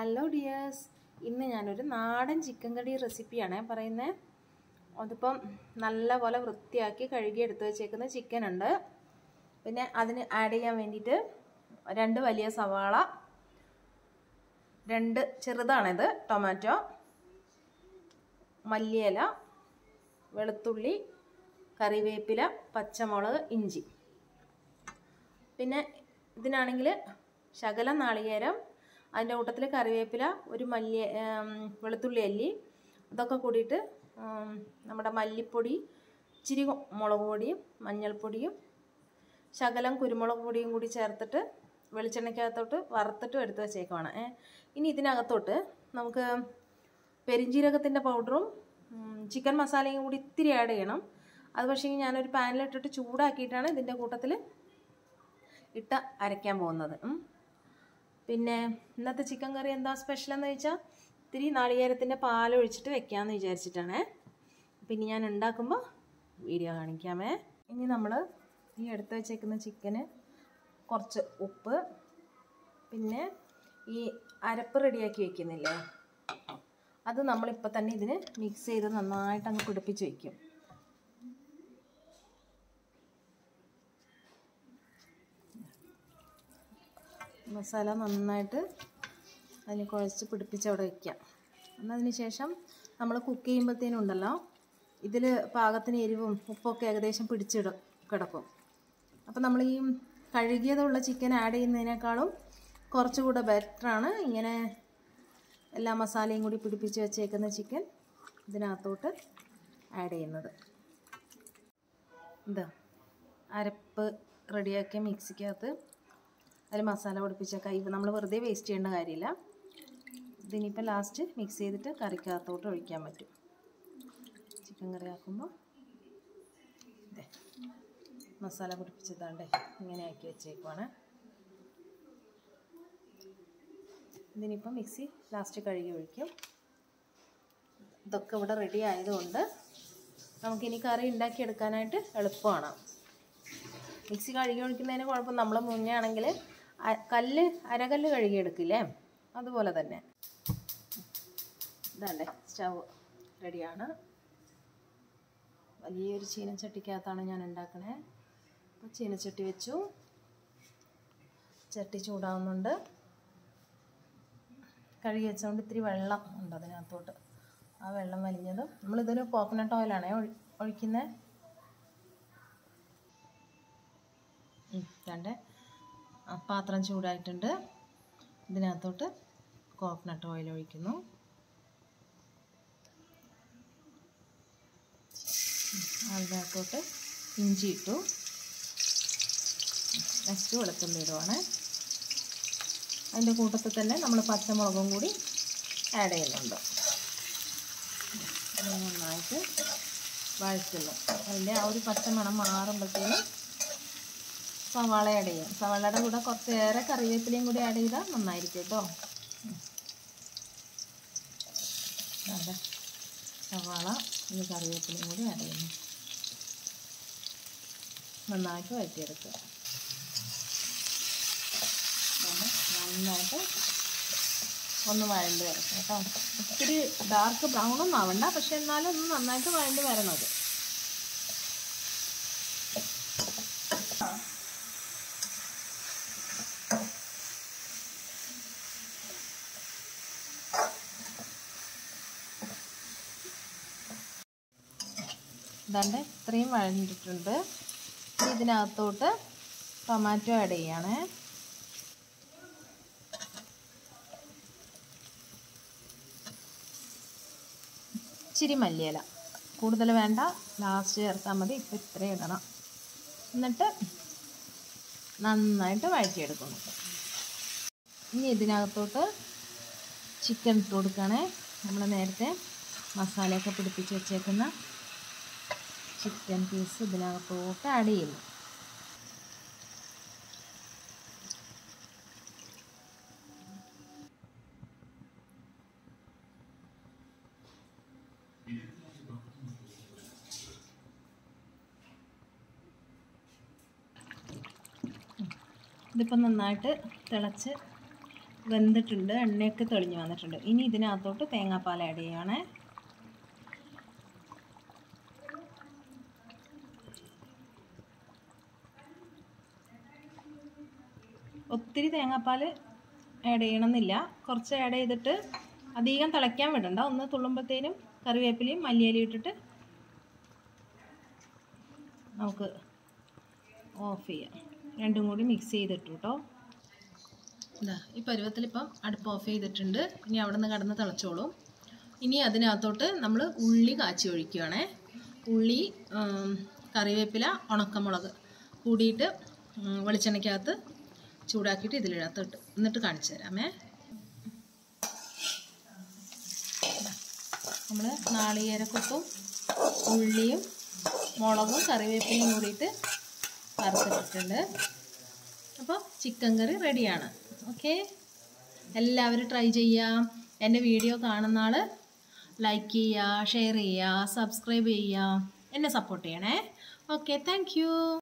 hello dears ഇന്ന് ഞാനൊരു നാടൻ ചിക്കൻ കറി റെസിപ്പിയാണ് പറയുന്നത് അതിപ്പം നല്ലപോലെ വൃത്തിയാക്കി കഴുകി എടുത്ത് വെച്ചേക്കുന്ന ചിക്കൻ ഉണ്ട് പിന്നെ അതിന് ആഡ് ചെയ്യാൻ വേണ്ടിയിട്ട് രണ്ട് വലിയ സവാള രണ്ട് ചെറുതാണിത് ടൊമാറ്റോ മല്ലിയില വെളുത്തുള്ളി കറിവേപ്പില പച്ചമുളക് ഇഞ്ചി പിന്നെ ഇതിനാണെങ്കിൽ ശകലം നാളികേരം അതിൻ്റെ കൂട്ടത്തിൽ കറിവേപ്പില ഒരു മല്ലി വെളുത്തുള്ളി അല്ലി ഇതൊക്കെ കൂടിയിട്ട് നമ്മുടെ മല്ലിപ്പൊടി ഇച്ചിരി മുളക് പൊടിയും മഞ്ഞൾപ്പൊടിയും ശകലം കുരുമുളക് പൊടിയും കൂടി ചേർത്തിട്ട് വെളിച്ചെണ്ണയ്ക്കകത്തോട്ട് വറുത്തിട്ടും എടുത്ത് വെച്ചേക്കുവാണ് ഇനി ഇതിനകത്തോട്ട് നമുക്ക് പെരിഞ്ജീരകത്തിൻ്റെ പൗഡറും ചിക്കൻ മസാലയും കൂടി ഇത്തിരി ആഡ് ചെയ്യണം അത് പക്ഷേ ഞാനൊരു പാനിലിട്ടിട്ട് ചൂടാക്കിയിട്ടാണ് ഇതിൻ്റെ കൂട്ടത്തിൽ ഇട്ട് അരയ്ക്കാൻ പോകുന്നത് പിന്നെ ഇന്നത്തെ ചിക്കൻ കറി എന്താ സ്പെഷ്യൽ എന്ന് വെച്ചാൽ ഇത്തിരി നാളികേരത്തിൻ്റെ പാൽ ഒഴിച്ചിട്ട് വെക്കാമെന്ന് വിചാരിച്ചിട്ടാണ് പിന്നെ ഞാൻ ഉണ്ടാക്കുമ്പോൾ വീഡിയോ കാണിക്കാമേ ഇനി നമ്മൾ ഈ എടുത്ത് വെച്ചേക്കുന്ന ചിക്കന് കുറച്ച് ഉപ്പ് പിന്നെ ഈ അരപ്പ് റെഡിയാക്കി വെക്കുന്നില്ലേ അത് നമ്മളിപ്പോൾ തന്നെ ഇതിന് മിക്സ് ചെയ്ത് നന്നായിട്ട് അങ്ങ് പിടിപ്പിച്ച് വയ്ക്കും മസാല നന്നായിട്ട് അതിന് കുഴച്ച് പിടിപ്പിച്ച് അവിടെ വയ്ക്കാം എന്നതിന് ശേഷം നമ്മൾ കുക്ക് ചെയ്യുമ്പോഴത്തേനും ഉണ്ടല്ലോ ഇതിൽ പാകത്തിന് എരിവും ഉപ്പൊക്കെ ഏകദേശം പിടിച്ചിട കിടക്കും അപ്പോൾ നമ്മൾ ഈ കഴുകിയതുള്ള ചിക്കൻ ആഡ് ചെയ്യുന്നതിനേക്കാളും കുറച്ചുകൂടെ ബെറ്ററാണ് ഇങ്ങനെ എല്ലാ മസാലയും കൂടി പിടിപ്പിച്ച് വെച്ചേക്കുന്ന ചിക്കൻ ഇതിനകത്തോട്ട് ആഡ് ചെയ്യുന്നത് ഇതാ അരപ്പ് റെഡിയാക്കിയ മിക്സിക്കകത്ത് അതിൽ മസാല പൊടിപ്പിച്ച കൈ നമ്മൾ വെറുതെ വേസ്റ്റ് ചെയ്യേണ്ട കാര്യമില്ല ഇതിനിപ്പോൾ ലാസ്റ്റ് മിക്സ് ചെയ്തിട്ട് കറിക്കകത്തോട്ട് ഒഴിക്കാൻ പറ്റും ചിക്കൻ കറി ആക്കുമ്പോൾ ഇതേ മസാല പൊടിപ്പിച്ചതാണ്ടേ ഇങ്ങനെ ആക്കി വെച്ചേക്കുവാണ് ഇതിനിപ്പോൾ മിക്സി ലാസ്റ്റ് കഴുകി ഒഴിക്കും ഇതൊക്കെ ഇവിടെ റെഡി ആയതുകൊണ്ട് നമുക്കിനി കറി ഉണ്ടാക്കിയെടുക്കാനായിട്ട് എളുപ്പമാണ് മിക്സി കഴുകി ഒഴിക്കുന്നതിന് കുഴപ്പം നമ്മൾ മുന്നേ ആണെങ്കിൽ കല്ല് അരകല്ല് കഴുകിയെടുക്കില്ലേ അതുപോലെ തന്നെ ഇതല്ലേ സ്റ്റവ് റെഡിയാണ് വലിയൊരു ചീനച്ചട്ടിക്കകത്താണ് ഞാൻ ഉണ്ടാക്കണേ അപ്പോൾ ചീനച്ചട്ടി വെച്ചു ചട്ടി ചൂടാവുന്നുണ്ട് കഴുകി വെച്ചുകൊണ്ട് ഇത്തിരി വെള്ളം ഉണ്ട് അതിനകത്തോട്ട് ആ വെള്ളം വലിഞ്ഞതും നമ്മളിതൊരു കോക്കനട്ട് ഓയിലാണേ ഒഴിക്കുന്നത് കണ്ടേ പാത്രം ചൂടായിട്ടുണ്ട് ഇതിനകത്തോട്ട് കോക്കനട്ട് ഓയിൽ ഒഴിക്കുന്നു അതിനകത്തോട്ട് ഇഞ്ചി ഇട്ടു നെക്സ്റ്റ് വെളുത്തുള്ളി ഇടുവാണ് അതിൻ്റെ കൂട്ടത്തിൽ തന്നെ നമ്മൾ പച്ചമുളകും കൂടി ആഡ് ചെയ്യുന്നുണ്ട് നന്നായിട്ട് വഴറ്റുന്നു അതിൻ്റെ ആ ഒരു പച്ചമണം മാറുമ്പോഴത്തേനും സവാള ആഡ് ചെയ്യും സവാളയുടെ കൂടെ കുറച്ചേറെ കറിവേപ്പിലയും കൂടി ആഡ് ചെയ്താൽ നന്നായിരിക്കും കേട്ടോ അതെ സവാള ഈ കറിവേപ്പിലയും കൂടി ആഡ് ചെയ്യുന്നു നന്നായിട്ട് വഴറ്റിയെടുക്കുക നന്നായിട്ട് ഒന്ന് വഴണ്ട് വരട്ടെ കേട്ടോ ഒത്തിരി ഡാർക്ക് ബ്രൗൺ ഒന്നും ആവണ്ട പക്ഷെ എന്നാലും ഒന്ന് നന്നായിട്ട് വഴണ്ട് വരണത് ഇതാണ്ട് ഇത്രയും വഴഞ്ഞിട്ടുണ്ട് ഇതിനകത്തോട്ട് ടൊമാറ്റോ ആഡ് ചെയ്യണേ ഇച്ചിരി മല്ലിയില കൂടുതൽ വേണ്ട ലാസ്റ്റ് ചേർത്താൽ മതി ഇപ്പം ഇത്രയും ഇടണം എന്നിട്ട് നന്നായിട്ട് വഴറ്റിയെടുക്കണം ഇനി ഇതിനകത്തോട്ട് ചിക്കൻ ഇട്ട് കൊടുക്കണേ നമ്മൾ നേരത്തെ മസാലയൊക്കെ പിടിപ്പിച്ച് വെച്ചേക്കുന്ന ചിക്കൻ പീസ് ഇതിനകത്തോട്ട് ആഡ് ചെയ്യുന്നു ഇതിപ്പോൾ നന്നായിട്ട് തിളച്ച് വെന്തിട്ടുണ്ട് എണ്ണയൊക്കെ തെളിഞ്ഞ് വന്നിട്ടുണ്ട് ഇനി ഇതിനകത്തോട്ട് തേങ്ങാപ്പാൽ ആഡ് ചെയ്യുകയാണേ ഒത്തിരി തേങ്ങാപ്പാൽ ആഡ് ചെയ്യണമെന്നില്ല കുറച്ച് ആഡ് ചെയ്തിട്ട് അധികം തിളയ്ക്കാൻ വിടണ്ട ഒന്ന് തുള്ളുമ്പോഴത്തേനും കറിവേപ്പിലയും മല്ലിയിലയും ഇട്ടിട്ട് നമുക്ക് ഓഫ് ചെയ്യാം രണ്ടും കൂടി മിക്സ് ചെയ്തിട്ടു കേട്ടോ ഇതാ ഈ പരുവത്തിലിപ്പം അടുപ്പ് ഓഫ് ചെയ്തിട്ടുണ്ട് ഇനി അവിടെ നിന്ന് കടന്ന് തിളച്ചോളും ഇനി അതിനകത്തോട്ട് നമ്മൾ ഉള്ളി കാച്ചി ഒഴിക്കുകയാണേ ഉള്ളി ഉം, കറിവേപ്പില ഉണക്കമുളക് കൂടിയിട്ട് ഉം, വെളിച്ചെണ്ണയ്ക്കകത്ത് ചൂടാക്കിയിട്ട് ഇതിലിനകത്ത് ഇട്ട് എന്നിട്ട് കാണിച്ചു തരാമേ നമ്മൾ നാളികേരക്കൊത്തും ഉള്ളിയും മുളകും കറിവേപ്പിലയും കൂടിയിട്ട് വറുത്തിട്ടിട്ടുണ്ട് അപ്പോൾ ചിക്കൻ കറി റെഡിയാണ് ഓക്കെ എല്ലാവരും ട്രൈ ചെയ്യാം എൻ്റെ വീഡിയോ കാണുന്ന ആൾ ലൈക്ക് ചെയ്യുക ഷെയർ ചെയ്യുക സബ്സ്ക്രൈബ് ചെയ്യുക എന്നെ സപ്പോർട്ട് ചെയ്യണേ ഓക്കെ താങ്ക്